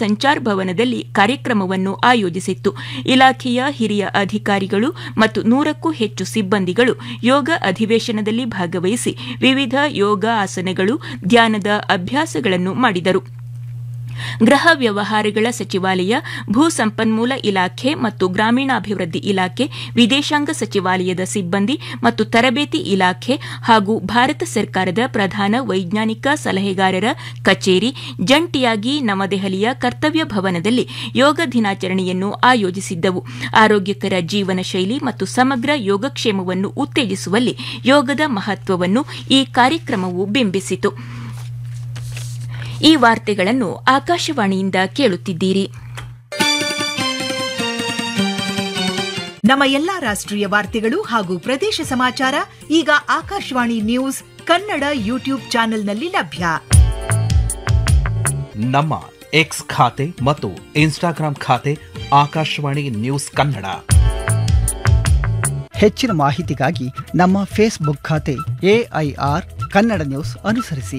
ಸಂಚಾರ್ ಭವನದಲ್ಲಿ ಕಾರ್ಯಕ್ರಮವನ್ನು ಆಯೋಜಿಸಿತ್ತು ಇಲಾಖೆಯ ಹಿರಿಯ ಅಧಿಕಾರಿಗಳು ಮತ್ತು ನೂರಕ್ಕೂ ಹೆಚ್ಚು ಸಿಬ್ಬಂದಿಗಳು ಯೋಗ ಅಧಿವೇಶನದಲ್ಲಿ ಭಾಗವಹಿಸಿ ವಿವಿಧ ಯೋಗ ಆಸನಗಳು ಧ್ಯಾನದ ಅಭ್ಯಾಸಗಳನ್ನು ಮಾಡಿದರು ಗೃಹ ವ್ಯವಹಾರಗಳ ಸಚಿವಾಲಯ ಭೂ ಸಂಪನ್ಮೂಲ ಇಲಾಖೆ ಮತ್ತು ಗ್ರಾಮೀಣಾಭಿವೃದ್ಧಿ ಇಲಾಖೆ ವಿದೇಶಾಂಗ ಸಚಿವಾಲಯದ ಸಿಬ್ಬಂದಿ ಮತ್ತು ತರಬೇತಿ ಇಲಾಖೆ ಹಾಗೂ ಭಾರತ ಸರ್ಕಾರದ ಪ್ರಧಾನ ವೈಜ್ಞಾನಿಕ ಸಲಹೆಗಾರರ ಕಚೇರಿ ಜಂಟಿಯಾಗಿ ನವದೆಹಲಿಯ ಕರ್ತವ್ಯ ಭವನದಲ್ಲಿ ಯೋಗ ದಿನಾಚರಣೆಯನ್ನು ಆಯೋಜಿಸಿದ್ದವು ಆರೋಗ್ಯಕರ ಜೀವನ ಶೈಲಿ ಮತ್ತು ಸಮಗ್ರ ಯೋಗಕ್ಷೇಮವನ್ನು ಉತ್ತೇಜಿಸುವಲ್ಲಿ ಯೋಗದ ಮಹತ್ವವನ್ನು ಈ ಕಾರ್ಯಕ್ರಮವು ಬಿಂಬಿಸಿತು ಈ ವಾರ್ತೆಗಳನ್ನು ಆಕಾಶವಾಣಿಯಿಂದ ಕೇಳುತ್ತಿದ್ದೀರಿ ನಮ್ಮ ಎಲ್ಲಾ ರಾಷ್ಟ್ರೀಯ ವಾರ್ತೆಗಳು ಹಾಗೂ ಪ್ರದೇಶ ಸಮಾಚಾರ ಈಗ ಆಕಾಶವಾಣಿ ನ್ಯೂಸ್ ಕನ್ನಡ ಯೂಟ್ಯೂಬ್ ಚಾನೆಲ್ನಲ್ಲಿ ಲಭ್ಯ ನಮ್ಮ ಎಕ್ಸ್ ಖಾತೆ ಮತ್ತು ಇನ್ಸ್ಟಾಗ್ರಾಂ ಖಾತೆ ಆಕಾಶವಾಣಿ ನ್ಯೂಸ್ ಕನ್ನಡ ಹೆಚ್ಚಿನ ಮಾಹಿತಿಗಾಗಿ ನಮ್ಮ ಫೇಸ್ಬುಕ್ ಖಾತೆ ಎಐಆರ್ ಕನ್ನಡ ನ್ಯೂಸ್ ಅನುಸರಿಸಿ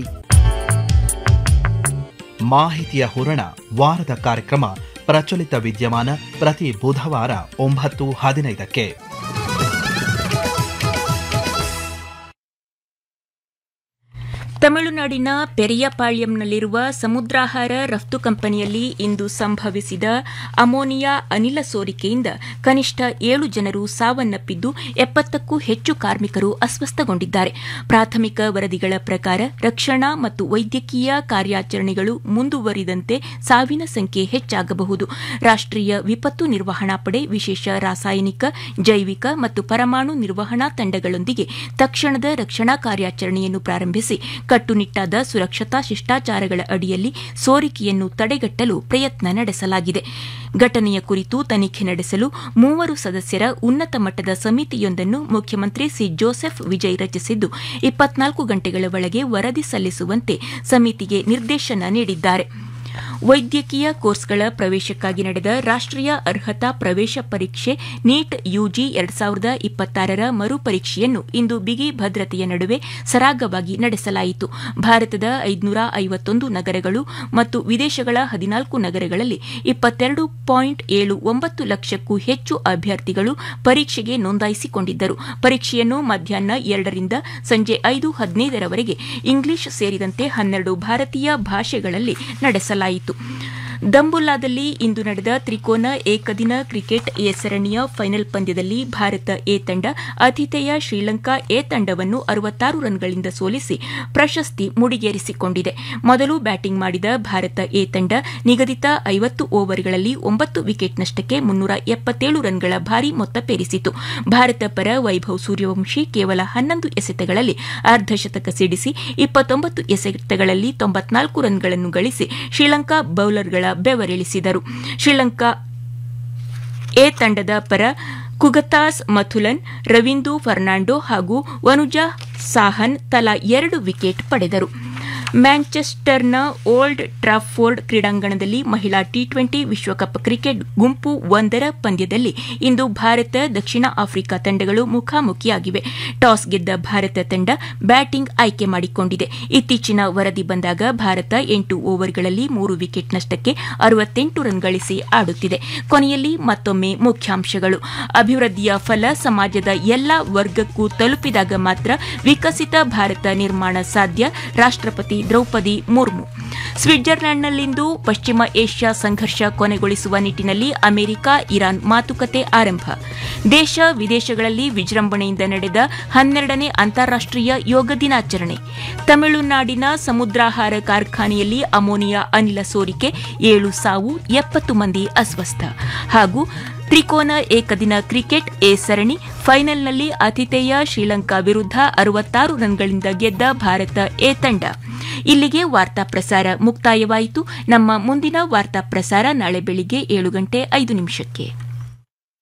ಮಾಹಿತಿಯ ಹೂರಣ ವಾರದ ಕಾರ್ಯಕ್ರಮ ಪ್ರಚಲಿತ ವಿದ್ಯಮಾನ ಪ್ರತಿ ಬುಧವಾರ ಒಂಬತ್ತು ಹದಿನೈದಕ್ಕೆ ತಮಿಳುನಾಡಿನ ಪೆರಿಯಪಾಳ್ಯಂನಲ್ಲಿರುವ ಸಮುದ್ರಾಹಾರ ರಫ್ತು ಕಂಪನಿಯಲ್ಲಿ ಇಂದು ಸಂಭವಿಸಿದ ಅಮೋನಿಯಾ ಅನಿಲ ಸೋರಿಕೆಯಿಂದ ಕನಿಷ್ಠ ಏಳು ಜನರು ಸಾವನ್ನಪ್ಪಿದ್ದು ಎಪ್ಪತ್ತಕ್ಕೂ ಹೆಚ್ಚು ಕಾರ್ಮಿಕರು ಅಸ್ವಸ್ಥಗೊಂಡಿದ್ದಾರೆ ಪ್ರಾಥಮಿಕ ವರದಿಗಳ ಪ್ರಕಾರ ರಕ್ಷಣಾ ಮತ್ತು ವೈದ್ಯಕೀಯ ಕಾರ್ಯಾಚರಣೆಗಳು ಮುಂದುವರಿದಂತೆ ಸಾವಿನ ಸಂಖ್ಯೆ ಹೆಚ್ಚಾಗಬಹುದು ರಾಷ್ಟೀಯ ವಿಪತ್ತು ನಿರ್ವಹಣಾ ಪಡೆ ವಿಶೇಷ ರಾಸಾಯನಿಕ ಜೈವಿಕ ಮತ್ತು ಪರಮಾಣು ನಿರ್ವಹಣಾ ತಂಡಗಳೊಂದಿಗೆ ತಕ್ಷಣದ ರಕ್ಷಣಾ ಕಾರ್ಯಾಚರಣೆಯನ್ನು ಪ್ರಾರಂಭಿಸಿ ಕಟ್ಟುನಿಟ್ಟಾದ ಸುರಕ್ಷತಾ ಶಿಷ್ಟಾಚಾರಗಳ ಅಡಿಯಲ್ಲಿ ಸೋರಿಕೆಯನ್ನು ತಡೆಗಟ್ಟಲು ಪ್ರಯತ್ನ ನಡೆಸಲಾಗಿದೆ ಘಟನೆಯ ಕುರಿತು ತನಿಖೆ ನಡೆಸಲು ಮೂವರು ಸದಸ್ಯರ ಉನ್ನತ ಮಟ್ಟದ ಸಮಿತಿಯೊಂದನ್ನು ಮುಖ್ಯಮಂತ್ರಿ ಸಿ ಜೋಸೆಫ್ ವಿಜಯ್ ರಚಿಸಿದ್ದು ಇಪ್ಪತ್ನಾಲ್ಕು ಗಂಟೆಗಳ ಒಳಗೆ ವರದಿ ಸಲ್ಲಿಸುವಂತೆ ಸಮಿತಿಗೆ ನಿರ್ದೇಶನ ನೀಡಿದ್ದಾರೆ ವೈದ್ಯಕೀಯ ಕೋರ್ಸ್ಗಳ ಪ್ರವೇಶಕ್ಕಾಗಿ ನಡೆದ ರಾಷ್ಟೀಯ ಅರ್ಹತಾ ಪ್ರವೇಶ ಪರೀಕ್ಷೆ ನೀಟ್ ಯುಜಿ ಎರಡ್ ಸಾವಿರದ ಇಪ್ಪತ್ತಾರರ ಮರುಪರೀಕ್ಷೆಯನ್ನು ಇಂದು ಬಿಗಿ ಭದ್ರತೆಯ ನಡುವೆ ಸರಾಗವಾಗಿ ನಡೆಸಲಾಯಿತು ಭಾರತದ ಐದುನೂರ ಐವತ್ತೊಂದು ನಗರಗಳು ಮತ್ತು ವಿದೇಶಗಳ ಹದಿನಾಲ್ಕು ನಗರಗಳಲ್ಲಿ ಇಪ್ಪತ್ತೆರಡು ಪಾಯಿಂಟ್ ಏಳು ಒಂಬತ್ತು ಲಕ್ಷಕ್ಕೂ ಹೆಚ್ಚು ಅಭ್ಯರ್ಥಿಗಳು ಪರೀಕ್ಷೆಗೆ ನೋಂದಾಯಿಸಿಕೊಂಡಿದ್ದರು ಪರೀಕ್ಷೆಯನ್ನು ಮಧ್ಯಾಹ್ನ ಎರಡರಿಂದ ಸಂಜೆ ಐದು ಹದಿನೈದರವರೆಗೆ ಇಂಗ್ಲಿಷ್ ಸೇರಿದಂತೆ ಹನ್ನೆರಡು ಭಾರತೀಯ ಭಾಷೆಗಳಲ್ಲಿ ನಡೆಸಲಾಯಿತು ದಂಬುಲ್ಲಾದಲ್ಲಿ ಇಂದು ನಡೆದ ತ್ರಿಕೋನ ಏಕದಿನ ಕ್ರಿಕೆಟ್ ಎ ಸರಣಿಯ ಫೈನಲ್ ಪಂದ್ಯದಲ್ಲಿ ಭಾರತ ಎ ತಂಡ ಆತಿಥೇಯ ಶ್ರೀಲಂಕಾ ಎ ತಂಡವನ್ನು ಅರವತ್ತಾರು ರನ್ಗಳಿಂದ ಸೋಲಿಸಿ ಪ್ರಶಸ್ತಿ ಮುಡಿಗೇರಿಸಿಕೊಂಡಿದೆ ಮೊದಲು ಬ್ಯಾಟಿಂಗ್ ಮಾಡಿದ ಭಾರತ ಎ ತಂಡ ನಿಗದಿತ ಐವತ್ತು ಓವರ್ಗಳಲ್ಲಿ ಒಂಬತ್ತು ವಿಕೆಟ್ ನಷ್ಟಕ್ಕೆ ಮುನ್ನೂರ ಎಪ್ಪತ್ತೇಳು ರನ್ಗಳ ಭಾರಿ ಮೊತ್ತಪೇರಿಸಿತು ಭಾರತ ಪರ ವೈಭವ್ ಸೂರ್ಯವಂಶಿ ಕೇವಲ ಹನ್ನೊಂದು ಎಸೆತಗಳಲ್ಲಿ ಅರ್ಧಶತಕ ಸಿಡಿಸಿ ಇಪ್ಪತ್ತೊಂಬತ್ತು ಎಸೆತಗಳಲ್ಲಿ ತೊಂಬತ್ನಾಲ್ಕು ರನ್ಗಳನ್ನು ಗಳಿಸಿ ಶ್ರೀಲಂಕಾ ಬೌಲರ್ಗಳ ಬೆವರಿಳಿಸಿದರು ಶ್ರೀಲಂಕಾ ಎ ತಂಡದ ಪರ ಕುಗತಾಸ್ ಮಥುಲನ್ ರವೀಂದು ಫರ್ನಾಂಡೋ ಹಾಗೂ ವನುಜಾ ಸಾಹನ್ ತಲಾ ಎರಡು ವಿಕೆಟ್ ಪಡೆದರು ಮ್ಯಾಂಚೆಸ್ಟರ್ನ ಓಲ್ಡ್ ಟ್ರಾಫೋರ್ಡ್ ಕ್ರೀಡಾಂಗಣದಲ್ಲಿ ಮಹಿಳಾ ಟಿ ಟ್ವೆಂಟಿ ವಿಶ್ವಕಪ್ ಕ್ರಿಕೆಟ್ ಗುಂಪು ಒಂದರ ಪಂದ್ಯದಲ್ಲಿ ಇಂದು ಭಾರತ ದಕ್ಷಿಣ ಆಫ್ರಿಕಾ ತಂಡಗಳು ಮುಖಾಮುಖಿಯಾಗಿವೆ ಟಾಸ್ ಗೆದ್ದ ಭಾರತ ತಂಡ ಬ್ಯಾಟಿಂಗ್ ಆಯ್ಕೆ ಮಾಡಿಕೊಂಡಿದೆ ಇತ್ತೀಚಿನ ವರದಿ ಬಂದಾಗ ಭಾರತ ಎಂಟು ಓವರ್ಗಳಲ್ಲಿ ಮೂರು ವಿಕೆಟ್ ನಷ್ಟಕ್ಕೆ ಅರವತ್ತೆಂಟು ರನ್ ಗಳಿಸಿ ಆಡುತ್ತಿದೆ ಕೊನೆಯಲ್ಲಿ ಮತ್ತೊಮ್ಮೆ ಮುಖ್ಯಾಂಶಗಳು ಅಭಿವೃದ್ಧಿಯ ಫಲ ಸಮಾಜದ ಎಲ್ಲಾ ವರ್ಗಕ್ಕೂ ತಲುಪಿದಾಗ ಮಾತ್ರ ವಿಕಸಿತ ಭಾರತ ನಿರ್ಮಾಣ ಸಾಧ್ಯ ರಾಷ್ಟ್ರಪತಿ ದ್ರೌಪದಿ ಮುರ್ಮು ಸ್ವಿಟ್ಜರ್ಲೆಂಡ್ನಲ್ಲಿಂದು ಪಶ್ಚಿಮ ಏಷ್ಯಾ ಸಂಘರ್ಷ ಕೊನೆಗೊಳಿಸುವ ನಿಟ್ಟಿನಲ್ಲಿ ಅಮೆರಿಕ ಇರಾನ್ ಮಾತುಕತೆ ಆರಂಭ ದೇಶ ವಿದೇಶಗಳಲ್ಲಿ ವಿಜೃಂಭಣೆಯಿಂದ ನಡೆದ ಹನ್ನೆರಡನೇ ಅಂತಾರಾಷ್ಟೀಯ ಯೋಗ ದಿನಾಚರಣೆ ತಮಿಳುನಾಡಿನ ಸಮುದ್ರಾಹಾರ ಕಾರ್ಖಾನೆಯಲ್ಲಿ ಅಮೋನಿಯಾ ಅನಿಲ ಸೋರಿಕೆ ಏಳು ಸಾವು ಎಪ್ಪತ್ತು ಮಂದಿ ಅಸ್ವಸ್ಥ ಹಾಗೂ ತ್ರಿಕೋನ ಏಕದಿನ ಕ್ರಿಕೆಟ್ ಎ ಸರಣಿ ಫೈನಲ್ನಲ್ಲಿ ಆತಿಥೇಯ ಶ್ರೀಲಂಕಾ ವಿರುದ್ಧ ಅರವತ್ತಾರು ರನ್ಗಳಿಂದ ಗೆದ್ದ ಭಾರತ ಎ ತಂಡ ಇಲ್ಲಿಗೆ ವಾರ್ತಾ ಪ್ರಸಾರ ಮುಕ್ತಾಯವಾಯಿತು ನಮ್ಮ ಮುಂದಿನ ವಾರ್ತಾ ಪ್ರಸಾರ ನಾಳೆ ಬೆಳಿಗ್ಗೆ ಏಳು ಗಂಟೆ ಐದು ನಿಮಿಷಕ್ಕೆ